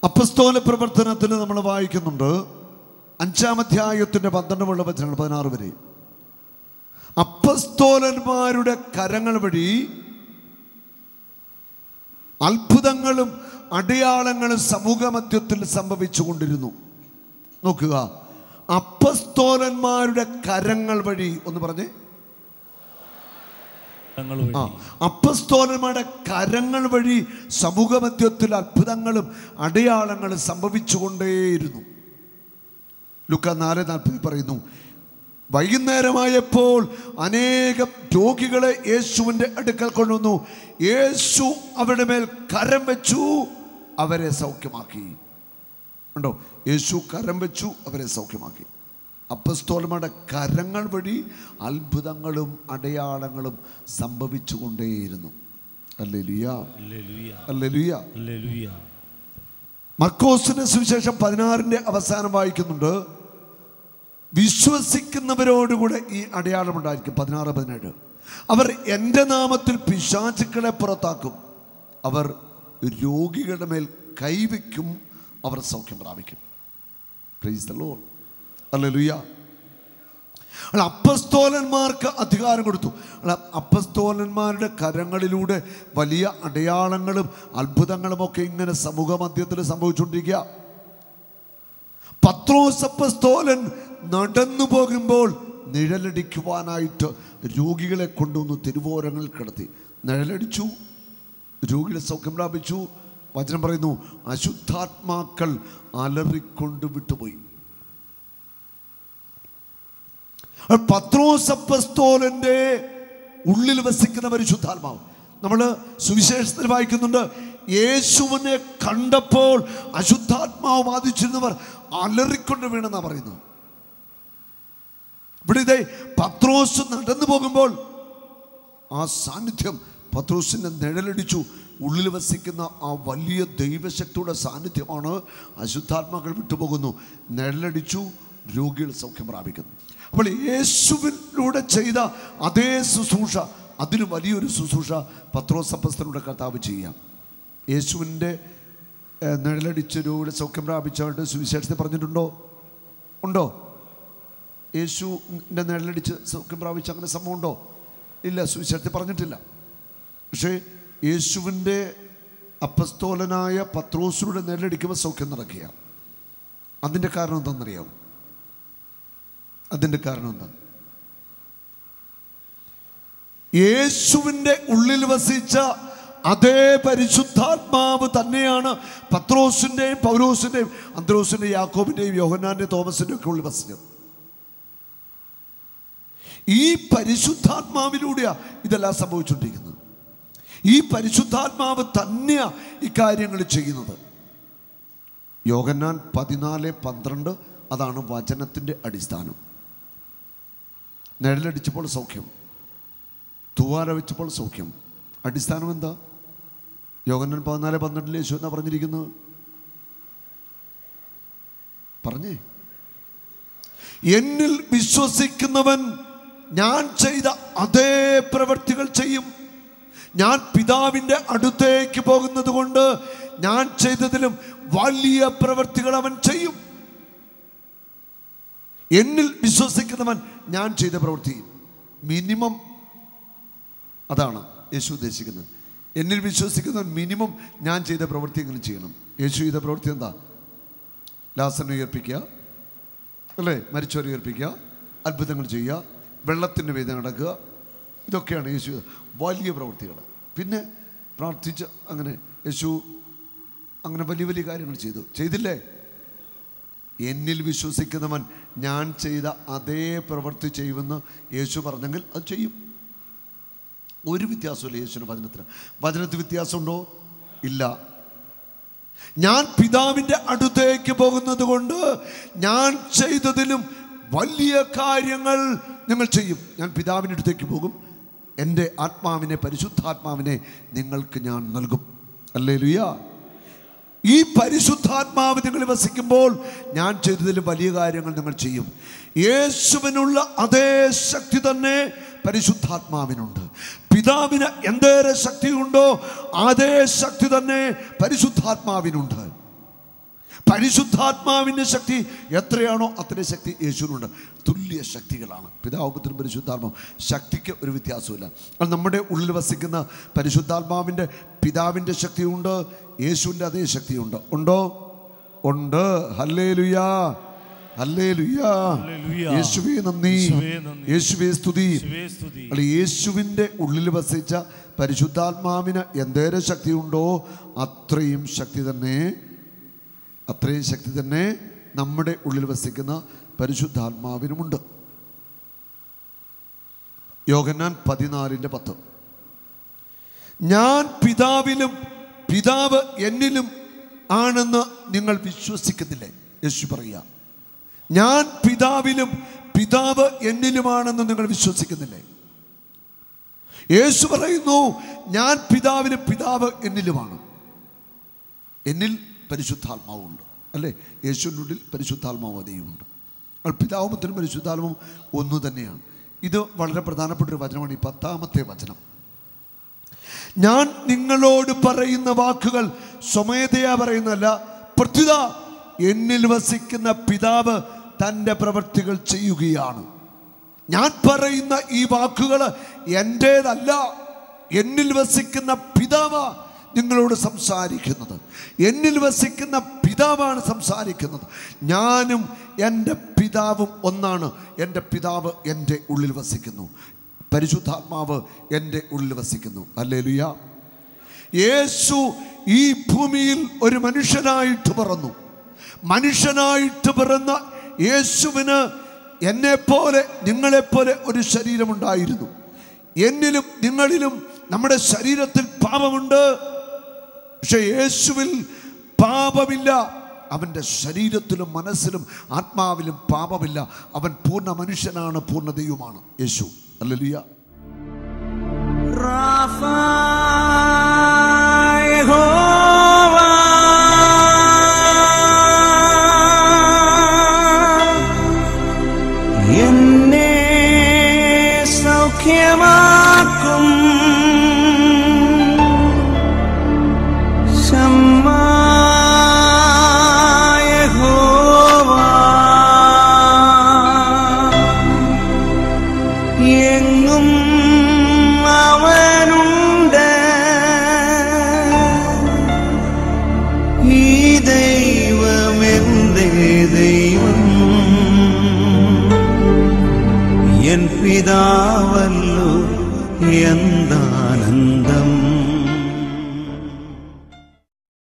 അപ്പസ്തോല പ്രവർത്തനത്തിൽ നമ്മൾ വായിക്കുന്നുണ്ട് അഞ്ചാം അധ്യായത്തിൻ്റെ പന്ത്രണ്ട് മുള്ള വചനങ്ങൾ പതിനാറ് വരെ അപ്പസ്തോലന്മാരുടെ കരങ്ങൾ വഴി അത്ഭുതങ്ങളും അടയാളങ്ങളും സമൂഹമധ്യത്തിൽ സംഭവിച്ചുകൊണ്ടിരുന്നു നോക്കുക അപ്പസ്തോലന്മാരുടെ കരങ്ങൾ വഴി ഒന്ന് പറഞ്ഞേ ഞങ്ങൾ ആ വഴി അപ്പസ്തോലന്മാരുടെ കരങ്ങൾ വഴി സമൂഹമധ്യത്തിൽ അത്ഭുതങ്ങളും അടയാളങ്ങളും സംഭവിച്ചുകൊണ്ടേയിരുന്നു ലുക്ക നാല് നാൽപ്പതിൽ പറയുന്നു വൈകുന്നേരമായപ്പോൾ അനേകം രോഗികളെ യേശുവിൻ്റെ അടുക്കൽ കൊണ്ടുവന്നു യേശു അവരുടെ മേൽ കരം വെച്ചു അവരെ സൗഖ്യമാക്കി ഉണ്ടോ യേശു കരം വെച്ചു അവരെ സൗഖ്യമാക്കി അപ്പസ്തോലന്മാരുടെ കരങ്ങൾ വഴി അത്ഭുതങ്ങളും അടയാളങ്ങളും സംഭവിച്ചുകൊണ്ടേയിരുന്നു അല്ലേ ലുയ ഹല്ലേലൂയ അല്ലേ ലുയ ഹല്ലേലൂയ മർക്കോസിന് സുവിശേഷം പതിനാറിൻ്റെ അവസാനം വായിക്കുന്നുണ്ട് വിശ്വസിക്കുന്നവരോടുകൂടെ ഈ അടയാളം ഉണ്ടായിരിക്കും പതിനാറ് പതിനേഴ് അവർ എൻ്റെ നാമത്തിൽ പിശാചുക്കളെ പുറത്താക്കും അവർ രോഗികളുടെ മേൽ കൈവയ്ക്കും അവർ സൗഖ്യം പ്രാപിക്കും പ്രൈസ് ദ ലോർഡ് ഹല്ലേലൂയ അല്ല അപ്പസ്തോലന്മാർക്ക് അധികാരം കൊടുത്തു അല്ല അപ്പസ്തോലന്മാരുടെ കരങ്ങളിലൂടെ വലിയ അടയാളങ്ങളും അത്ഭുതങ്ങളും ഒക്കെ ഇങ്ങനെ സമൂഹ മധ്യത്തിൽ സംഭവിച്ചുകൊണ്ടിരിക്കുക പത്രോസ് അപ്പസ്തോലൻ നടന്നു പോകുമ്പോൾ നിഴലടിക്കുവാനായിട്ട് രോഗികളെ കൊണ്ടുവന്ന് തിരുവോരങ്ങളിൽ കിടത്തി നിഴലടിച്ചു രോഗികളെ സൗഖ്യം പ്രാപിച്ചു വചനം പറയുന്നു അശുദ്ധാത്മാക്കൾ അലറിക്കൊണ്ട് വിട്ടുപോയി പത്രോസപ്പസ്തോലന്റെ ഉള്ളിൽ വസിക്കുന്ന പരിശുദ്ധാത്മാവ് നമ്മൾ സുവിശേഷത്തിൽ വായിക്കുന്നുണ്ട് യേശുവിനെ കണ്ടപ്പോൾ അശുദ്ധാത്മാവ് ബാധിച്ചിരുന്നവർ അലറിക്കൊണ്ട് വീണെന്നാ പറയുന്നത് ഇവിടെ ഇതേ പത്രോസ് നടന്നു പോകുമ്പോൾ ആ സാന്നിധ്യം പത്രോസിന്റെ നിഴലടിച്ചു ഉള്ളിൽ വസിക്കുന്ന ആ വലിയ ദൈവശക്തിയുടെ സാന്നിധ്യമാണ് അശുദ്ധാത്മാക്കൾ വിട്ടുപോകുന്നു നിഴലടിച്ചു രോഗികൾ സൗഖ്യം പ്രാപിക്കുന്നു അപ്പോൾ യേശുവിലൂടെ ചെയ്ത അതേ ശുശ്രൂഷ അതിന് വലിയൊരു ശുശ്രൂഷ പത്രോസപ്പസ്തരുടെ കർത്താവ് ചെയ്യാം യേശുവിൻ്റെ ഏഹ്, നിഴലടിച്ച് രോഗിയുടെ സൗഖ്യം പ്രാപിച്ചവരുടെ സുവിശേഷത്തിൽ പറഞ്ഞിട്ടുണ്ടോ ഉണ്ടോ യേശുവിൻ്റെ നിഴലടിച്ച് സൗഖ്യം പ്രാപിച്ച അങ്ങനെ സംഭവം ഉണ്ടോ ഇല്ല സുവിശേഷത്തിൽ പറഞ്ഞിട്ടില്ല പക്ഷേ യേശുവിൻ്റെ അപ്പസ്തോലനായ പത്രോസിലൂടെ നിഴലടിക്കുമ്പോൾ സൗഖ്യം നടക്കുക അതിൻ്റെ കാരണം എന്താണെന്നറിയാമോ അതിൻ്റെ കാരണം എന്താ യേശുവിൻ്റെ ഉള്ളിൽ വസിച്ച അതേ പരിശുദ്ധാത്മാവ് തന്നെയാണ് പത്രോസിൻ്റെയും പൗലോസിൻ്റെയും അന്ത്രോസിൻ്റെയും യാക്കോബിൻ്റെയും യോഹന്നാൻ്റെയും തോമസിൻ്റെയും ഒക്കെ ഉള്ളിൽ വസിച്ചത് ഈ പരിശുദ്ധാത്മാവിലൂടെയാണ് ഇതെല്ലാം സംഭവിച്ചുകൊണ്ടിരിക്കുന്നത് ഈ പരിശുദ്ധാത്മാവ് തന്നെയാണ് ഈ കാര്യങ്ങൾ ചെയ്യുന്നത് യോഗന്നാൻ പതിനാല് പന്ത്രണ്ട് അതാണ് വചനത്തിൻ്റെ അടിസ്ഥാനം നിഴലടിച്ചപ്പോൾ സൗഖ്യം തൂവാല വെച്ചപ്പോൾ സൗഖ്യം അടിസ്ഥാനം എന്താ യോഗന്നാൻ പതിനാല് പന്ത്രണ്ടിൽ യേശു എന്നാ പറഞ്ഞിരിക്കുന്നത് പറഞ്ഞേ എന്നിൽ വിശ്വസിക്കുന്നവൻ ഞാൻ ചെയ്ത അതേ പ്രവൃത്തികൾ ചെയ്യും ഞാൻ പിതാവിൻ്റെ അടുത്തേക്ക് പോകുന്നത് കൊണ്ട് ഞാൻ ചെയ്തതിലും വലിയ പ്രവൃത്തികൾ അവൻ ചെയ്യും എന്നിൽ വിശ്വസിക്കുന്നവൻ ഞാൻ ചെയ്ത പ്രവൃത്തി മിനിമം അതാണ് യേശു ഉദ്ദേശിക്കുന്നത് എന്നിൽ വിശ്വസിക്കുന്നവൻ മിനിമം ഞാൻ ചെയ്ത പ്രവൃത്തിയെങ്കിലും ചെയ്യണം യേശു ചെയ്ത പ്രവൃത്തി എന്താ ലാസനെ ഉയർപ്പിക്കുക അല്ലേ മരിച്ചവരെ ഉയർപ്പിക്കുക അത്ഭുതങ്ങൾ ചെയ്യുക വെള്ളത്തിൻ്റെ വേദന നടക്കുക ഇതൊക്കെയാണ് യേശു വലിയ പ്രവൃത്തികൾ പിന്നെ പ്രാർത്ഥിച്ച് അങ്ങനെ യേശു അങ്ങനെ വലിയ വലിയ കാര്യങ്ങൾ ചെയ്തു ചെയ്തില്ലേ എന്നിൽ വിശ്വസിക്കുന്നവൻ ഞാൻ ചെയ്ത അതേ പ്രവൃത്തി ചെയ്യുമെന്ന് യേശു പറഞ്ഞെങ്കിൽ അത് ചെയ്യും ഒരു വ്യത്യാസമില്ല യേശുവിൻ്റെ വചനത്തിന് വചനത്തിൽ വ്യത്യാസമുണ്ടോ ഇല്ല ഞാൻ പിതാവിൻ്റെ അടുത്തേക്ക് പോകുന്നത് കൊണ്ട് ഞാൻ ചെയ്തതിലും വലിയ കാര്യങ്ങൾ ഞങ്ങൾ ചെയ്യും ഞാൻ പിതാവിൻ്റെ അടുത്തേക്ക് പോകും എൻ്റെ ആത്മാവിനെ പരിശുദ്ധാത്മാവിനെ നിങ്ങൾക്ക് ഞാൻ നൽകും അല്ലേ ലുയ്യ ഈ പരിശുദ്ധാത്മാവ് നിങ്ങൾ വസിക്കുമ്പോൾ ഞാൻ ചെയ്തതിലും വലിയ കാര്യങ്ങൾ നിങ്ങൾ ചെയ്യും യേശുവിനുള്ള അതേ ശക്തി തന്നെ പരിശുദ്ധാത്മാവിനുണ്ട് പിതാവിന് എന്തേറെ ശക്തിയുണ്ടോ അതേ ശക്തി തന്നെ പരിശുദ്ധാത്മാവിനുണ്ട് പരിശുദ്ധാത്മാവിൻ്റെ ശക്തി എത്രയാണോ അത്രയും ശക്തി യേശുവിനുണ്ട് തുല്യ ശക്തികളാണ് പിതാവ് പുത്രൻ പരിശുദ്ധാത്മാവ് ശക്തിക്ക് ഒരു വ്യത്യാസമില്ല അത് നമ്മുടെ ഉള്ളിൽ വസിക്കുന്ന പരിശുദ്ധാത്മാവിൻ്റെ പിതാവിൻ്റെ ശക്തിയുണ്ട് യേശുവിൻ്റെ അതേ ശക്തിയുണ്ട് ഉണ്ടോ ഉണ്ട് ഹല്ലേ ലുയാ ഹല്ലേ ലുയാ ഹല്ലേലൂയ. യേശുവേ നന്ദി യേശുവേ നന്ദി. യേശുവേ സ്തുതി യേശുവേ സ്തുതി അല്ല യേശുവിൻ്റെ ഉള്ളിൽ വസിച്ച പരിശുദ്ധാത്മാവിന് എന്തേരം ശക്തിയുണ്ടോ അത്രയും ശക്തി തന്നെ അത്രയും ശക്തി തന്നെ നമ്മുടെ ഉള്ളിൽ വസിക്കുന്ന പരിശുദ്ധാത്മാവിനുമുണ്ട് യോഗന്നാൻ പതിനാലിൻ്റെ പത്ത് ഞാൻ പിതാവിലും പിതാവ് എന്നിലും ആണെന്ന് നിങ്ങൾ വിശ്വസിക്കുന്നില്ലേ യേശു പറയുക ഞാൻ പിതാവിലും പിതാവ് എന്നിലുമാണെന്ന് നിങ്ങൾ വിശ്വസിക്കുന്നില്ലേ യേശു പറയുന്നു ഞാൻ പിതാവിലും പിതാവ് എന്നിലുമാണ് എന്നിൽ പരിശുദ്ധാത്മാവുണ്ട് അല്ലേ യേശുവിനുള്ളിൽ പരിശുദ്ധാത്മാവതയുമുണ്ട് അപ്പോൾ പിതാവുമത്തിനും പരിശുദ്ധാത്മാവും ഒന്നു തന്നെയാണ് ഇത് വളരെ പ്രധാനപ്പെട്ട ഒരു വചനമാണ് ഈ പത്താമത്തെ വചനം ഞാൻ നിങ്ങളോട് പറയുന്ന വാക്കുകൾ സ്വമേധയാ പറയുന്നതല്ല പ്രത്യുത എന്നിൽ വസിക്കുന്ന പിതാവ് തൻ്റെ പ്രവൃത്തികൾ ചെയ്യുകയാണ് ഞാൻ പറയുന്ന ഈ വാക്കുകൾ എൻ്റേതല്ല എന്നിൽ വസിക്കുന്ന പിതാവ് നിങ്ങളോട് സംസാരിക്കുന്നത് എന്നിൽ വസിക്കുന്ന പിതാവാണ് സംസാരിക്കുന്നത് ഞാനും എൻ്റെ പിതാവും ഒന്നാണ് എൻ്റെ പിതാവ് എൻ്റെ ഉള്ളിൽ വസിക്കുന്നു പരിശുദ്ധാത്മാവ് എൻ്റെ ഉള്ളിൽ വസിക്കുന്നു അല്ലേ ലുയ യേശു ഈ ഭൂമിയിൽ ഒരു മനുഷ്യനായിട്ട് പറന്നു മനുഷ്യനായിട്ട് പിറന്ന യേശുവിന് എന്നെപ്പോലെ നിങ്ങളെപ്പോലെ ഒരു ശരീരമുണ്ടായിരുന്നു എന്നിലും നിങ്ങളിലും നമ്മുടെ ശരീരത്തിൽ പാപമുണ്ട് പക്ഷെ യേശുവിൽ പാപമില്ല അവൻ്റെ ശരീരത്തിലും മനസ്സിലും ആത്മാവിലും പാപമില്ല അവൻ പൂർണ്ണ മനുഷ്യനാണ് പൂർണ്ണ ദൈവമാണ് യേശു അല്ലലിയ Rafa Jehová എന്നെ സൗഖ്യമാക്കും ശമ്മാ യഹോവ എങ്ങും അവനുണ്ട് ഈ ദൈവം എന്റെ ദൈവം എൻ പിതാവല്ലോ എന്താനന്ദം